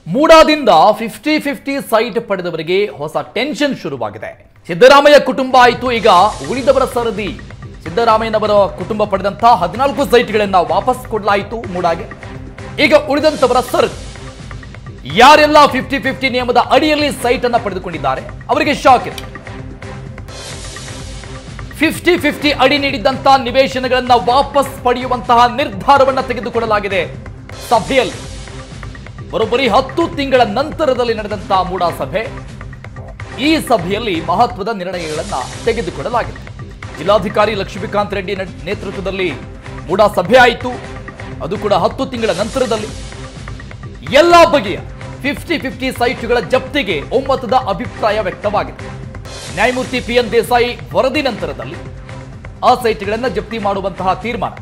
ಮೂಡಾದಿಂದ fifty fifty site ಪಡೆದವರಿಗೆ ಹೊಸ tension ಶುರುವಾಗಿದೆ ಸಿದ್ದರಾಮಯ್ಯ ಕುಟುಂಬ ಆಯಿತು ಈಗ ಉಳಿದವರ ಸರದಿ ಸಿದ್ದರಾಮಯ್ಯನವರ ಕುಟುಂಬ ಪಡೆದಂತಹ ಹದಿನಾಲ್ಕು ಸೈಟ್ಗಳನ್ನ ವಾಪಸ್ ಕೊಡಲಾಯಿತು ಮೂಡಾಗೆ ಈಗ ಉಳಿದಂತವರ ಸರದಿ ಯಾರೆಲ್ಲ ಫಿಫ್ಟಿ ಫಿಫ್ಟಿ ನಿಯಮದ ಅಡಿಯಲ್ಲಿ ಸೈಟ್ ಅನ್ನ ಪಡೆದುಕೊಂಡಿದ್ದಾರೆ ಅವರಿಗೆ ಶಾಕ್ ಇದೆ ಫಿಫ್ಟಿ ಫಿಫ್ಟಿ ಅಡಿ ನೀಡಿದಂತಹ ನಿವೇಶನಗಳನ್ನ ವಾಪಸ್ ಪಡೆಯುವಂತಹ ನಿರ್ಧಾರವನ್ನ ತೆಗೆದುಕೊಳ್ಳಲಾಗಿದೆ ಸಭೆಯಲ್ಲಿ ಬರೋಬ್ಬರಿ ಹತ್ತು ತಿಂಗಳ ನಂತರದಲ್ಲಿ ನಡೆದಂತಹ ಮೂಡಾ ಸಭೆ ಈ ಸಭೆಯಲ್ಲಿ ಮಹತ್ವದ ನಿರ್ಣಯಗಳನ್ನ ತೆಗೆದುಕೊಳ್ಳಲಾಗಿದೆ ಜಿಲ್ಲಾಧಿಕಾರಿ ಲಕ್ಷ್ಮೀಕಾಂತ್ ರೆಡ್ಡಿ ನಡ್- ನೇತೃತ್ವದಲ್ಲಿ ಮೂಡಾ ಸಭೆ ಆಯಿತು ಅದು ಕೂಡ ಹತ್ತು ತಿಂಗಳ ನಂತರದಲ್ಲಿ ಎಲ್ಲಾ ಬಗೆಯ ಫಿಫ್ಟಿ ಫಿಫ್ಟಿ ಸೈಟ್ಗಳ ಜಪ್ತಿಗೆ ಒಮ್ಮತದ ಅಭಿಪ್ರಾಯ ವ್ಯಕ್ತವಾಗಿದೆ ನ್ಯಾಯಮೂರ್ತಿ ಪಿ ಎನ್ ದೇಸಾಯಿ ವರದಿ ನಂತರದಲ್ಲಿ ಆ ಸೈಟ್ಗಳನ್ನು ಜಪ್ತಿ ಮಾಡುವಂತಹ ತೀರ್ಮಾನ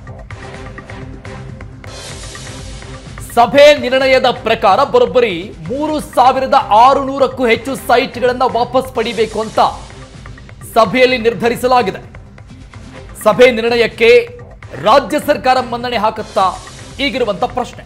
ಸಭೆ ನಿರ್ಣಯದ ಪ್ರಕಾರ ಬರೋಬ್ಬರಿ ಮೂರು ಸಾವಿರದ ಆರುನೂರಕ್ಕೂ ಹೆಚ್ಚು ಸೈಟ್ಗಳನ್ನು ವಾಪಸ್ ಪಡಿಬೇಕು ಅಂತ ಸಭೆಯಲ್ಲಿ ನಿರ್ಧರಿಸಲಾಗಿದೆ ಸಭೆ ನಿರ್ಣಯಕ್ಕೆ ರಾಜ್ಯ ಸರ್ಕಾರ ಮನ್ನಣೆ ಹಾಕುತ್ತಾ ಈಗಿರುವಂತ ಪ್ರಶ್ನೆ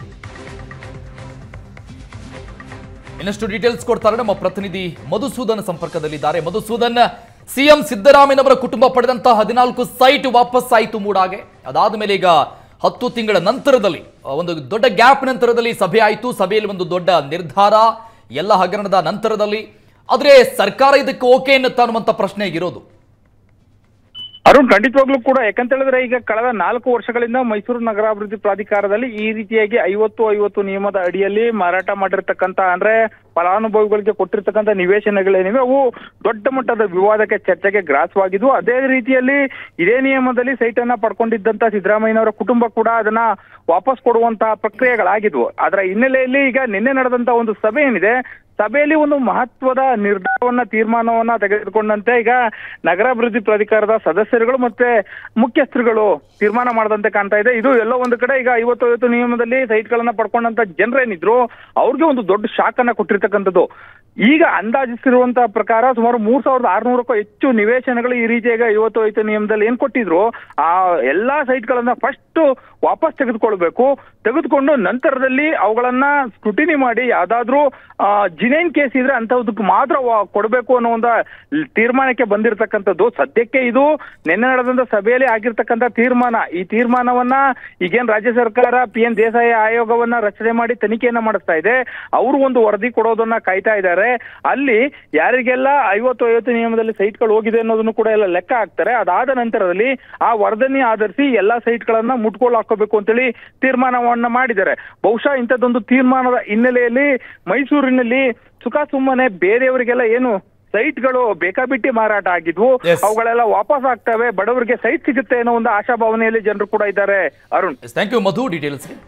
ಇನ್ನಷ್ಟು ಡೀಟೇಲ್ಸ್ ಕೊಡ್ತಾರೆ ನಮ್ಮ ಪ್ರತಿನಿಧಿ ಮಧುಸೂದನ್ ಸಂಪರ್ಕದಲ್ಲಿದ್ದಾರೆ ಮಧುಸೂದನ್ ಸಿಎಂ ಸಿದ್ದರಾಮಯ್ಯನವರ ಕುಟುಂಬ ಪಡೆದಂತಹ ಹದಿನಾಲ್ಕು ಸೈಟ್ ವಾಪಸ್ ಆಯಿತು ಮೂಡಾಗೆ ಅದಾದ ಮೇಲೆ ಈಗ ಹತ್ತು ತಿಂಗಳ ನಂತರದಲ್ಲಿ ಆ, ಒಂದು ದೊಡ್ಡ ಗ್ಯಾಪ್ ನಂತರದಲ್ಲಿ ಸಭೆ ಆಯಿತು ಸಭೆಯಲ್ಲಿ ಒಂದು ದೊಡ್ಡ ನಿರ್ಧಾರ ಎಲ್ಲ ಹಗರಣದ ನಂತರದಲ್ಲಿ ಆದ್ರೆ ಸರ್ಕಾರ ಇದಕ್ಕೆ ಓಕೆ ಎನ್ನುತ್ತಾ ಅನ್ನುವಂಥ ಪ್ರಶ್ನೆ ಈಗಿರೋದು ಅರುಣ್ ಖಂಡಿತವಾಗ್ಲೂ ಕೂಡ ಯಾಕಂತ ಹೇಳಿದ್ರೆ ಈಗ ಕಳೆದ ನಾಲ್ಕು ವರ್ಷಗಳಿಂದ ಮೈಸೂರು ನಗರಾಭಿವೃದ್ಧಿ ಪ್ರಾಧಿಕಾರದಲ್ಲಿ ಈ ರೀತಿಯಾಗಿ ಐವತ್ತು ಐವತ್ತು ನಿಯಮದ ಅಡಿಯಲ್ಲಿ ಮಾರಾಟ ಮಾಡಿರ್ತಕ್ಕಂತ ಅಂದ್ರೆ ಫಲಾನುಭವಿಗಳಿಗೆ ಕೊಟ್ಟಿರ್ತಕ್ಕಂಥ ನಿವೇಶನಗಳೇನಿವೆ ಅವು ದೊಡ್ಡ ಮಟ್ಟದ ವಿವಾದಕ್ಕೆ ಚರ್ಚೆಗೆ ಗ್ರಾಸವಾಗಿದ್ವು ಅದೇ ರೀತಿಯಲ್ಲಿ ಇದೇ ನಿಯಮದಲ್ಲಿ ಸೈಟ್ ಅನ್ನ ಪಡ್ಕೊಂಡಿದ್ದಂತ ಸಿದ್ದರಾಮಯ್ಯನವರ ಕುಟುಂಬ ಕೂಡ ಅದನ್ನ ವಾಪಸ್ ಕೊಡುವಂತಹ ಪ್ರಕ್ರಿಯೆಗಳಾಗಿದ್ವು ಅದರ ಹಿನ್ನೆಲೆಯಲ್ಲಿ ಈಗ ನಿನ್ನೆ ನಡೆದಂತ ಒಂದು ಸಭೆ ಏನಿದೆ ಸಭೆಯಲ್ಲಿ ಒಂದು ಮಹತ್ವದ ನಿರ್ಧಾರವನ್ನ ತೀರ್ಮಾನವನ್ನ ತೆಗೆದುಕೊಂಡಂತೆ ಈಗ ನಗರಾಭಿವೃದ್ಧಿ ಪ್ರಾಧಿಕಾರದ ಸದಸ್ಯರುಗಳು ಮತ್ತೆ ಮುಖ್ಯಸ್ಥರುಗಳು ತೀರ್ಮಾನ ಮಾಡದಂತೆ ಕಾಣ್ತಾ ಇದೆ ಇದು ಎಲ್ಲೋ ಒಂದು ಕಡೆ ಈಗ ಐವತ್ತು ಐವತ್ತು ನಿಯಮದಲ್ಲಿ ಸೈಟ್ಗಳನ್ನ ಪಡ್ಕೊಂಡಂತ ಜನರೇನಿದ್ರು ಅವ್ರಿಗೆ ಒಂದು ದೊಡ್ಡ ಶಾಕ್ ಅನ್ನ ಕೊಟ್ಟಿರ್ತಕ್ಕಂಥದ್ದು ಈಗ ಅಂದಾಜಿಸಿರುವಂತಹ ಪ್ರಕಾರ ಸುಮಾರು ಮೂರ್ ಸಾವಿರದ ಆರ್ನೂರಕ್ಕೂ ಹೆಚ್ಚು ನಿವೇಶನಗಳು ಈ ರೀತಿಯಾಗಿ ಐವತ್ತು ಐವತ್ತು ನಿಯಮದಲ್ಲಿ ಏನ್ ಕೊಟ್ಟಿದ್ರು ಆ ಎಲ್ಲಾ ಸೈಟ್ಗಳನ್ನ ಫಸ್ಟ್ ವಾಪಸ್ ತೆಗೆದುಕೊಳ್ಬೇಕು ತೆಗೆದುಕೊಂಡು ನಂತರದಲ್ಲಿ ಅವುಗಳನ್ನ ಸ್ಕ್ರೂಟಿನಿ ಮಾಡಿ ಯಾವ್ದಾದ್ರು ಜಿನೈನ್ ಕೇಸ್ ಇದ್ರೆ ಅಂತಹದಕ್ಕೆ ಮಾತ್ರ ವಾ- ಕೊಡ್ಬೇಕು ಅನ್ನೋ ಒಂದು ತೀರ್ಮಾನಕ್ಕೆ ಬಂದಿರತಕ್ಕಂಥದ್ದು ಸದ್ಯಕ್ಕೆ ಇದು ನಿನ್ನೆ ನಡೆದಂತ ಸಭೆಯಲ್ಲಿ ಆಗಿರ್ತಕ್ಕಂಥ ತೀರ್ಮಾನ ಈ ತೀರ್ಮಾನವನ್ನ ಈಗೇನ್ ರಾಜ್ಯ ಸರ್ಕಾರ ಪಿ ಎನ್ ದೇಸಾಯಿ ಆಯೋಗವನ್ನ ರಚನೆ ಮಾಡಿ ತನಿಖೆಯನ್ನ ಮಾಡಿಸ್ತಾ ಇದೆ ಅವರು ಒಂದು ವರದಿ ಕೊಡೋದನ್ನ ಕಾಯ್ತಾ ಇದ್ದಾರೆ ಅಲ್ಲಿ ಯಾರಿಗೆಲ್ಲ ಐವತ್ತು ಐವತ್ತು ನಿಯಮದಲ್ಲಿ ಸೈಟ್ಗಳು ಹೋಗಿದೆ ಅನ್ನೋದನ್ನು ಕೂಡ ಎಲ್ಲ ಲೆಕ್ಕ ಹಾಕ್ತಾರೆ ಅದಾದ ನಂತರದಲ್ಲಿ ಆ ವರದಿನಿ ಆಧರಿಸಿ ಎಲ್ಲಾ ಸೈಟ್ಗಳನ್ನ ಮುಟ್ಕೊಳ್ಳ ಹಾಕೋಬೇಕು ಅಂತೇಳಿ ತೀರ್ಮಾನವನ್ನ ಮಾಡಿದ್ದಾರೆ ಬಹುಶಃ ಇಂಥದ್ದೊಂದು ತೀರ್ಮಾನದ ಹಿನ್ನೆಲೆಯಲ್ಲಿ ಮೈಸೂರಿನಲ್ಲಿ ಸುಖ ಸುಮ್ಮನೆ ಬೇರೆಯವರಿಗೆಲ್ಲ ಏನು ಸೈಟ್ಗಳು ಬೇಕಾಬಿಟ್ಟಿ ಮಾರಾಟ ಆಗಿದ್ವು Yes. ಅವುಗಳೆಲ್ಲ ವಾಪಸ್ ಆಗ್ತವೆ ಬಡವರಿಗೆ ಸೈಟ್ ಸಿಗುತ್ತೆ ಅನ್ನೋ ಒಂದು ಆಶಾಭಾವನೆಯಲ್ಲಿ ಜನರು ಕೂಡ ಇದ್ದಾರೆ ಅರುಣ್ ಥ್ಯಾಂಕ್ ಯು ಮಧು ಡೀಟೇಲ್ಸ್ಗೆ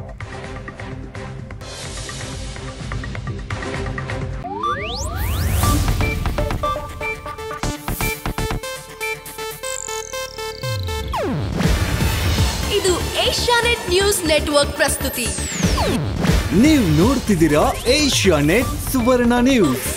ಇದು ಏಷ್ಯಾನೆಟ್ ನ್ಯೂಸ್ ನೆಟ್ವರ್ಕ್ ಪ್ರಸ್ತುತಿ ನೀವು ನೋಡ್ತಿದ್ದೀರಾ ಏಷ್ಯಾ ನೆಟ್ ಸುವರ್ಣ ನ್ಯೂಸ್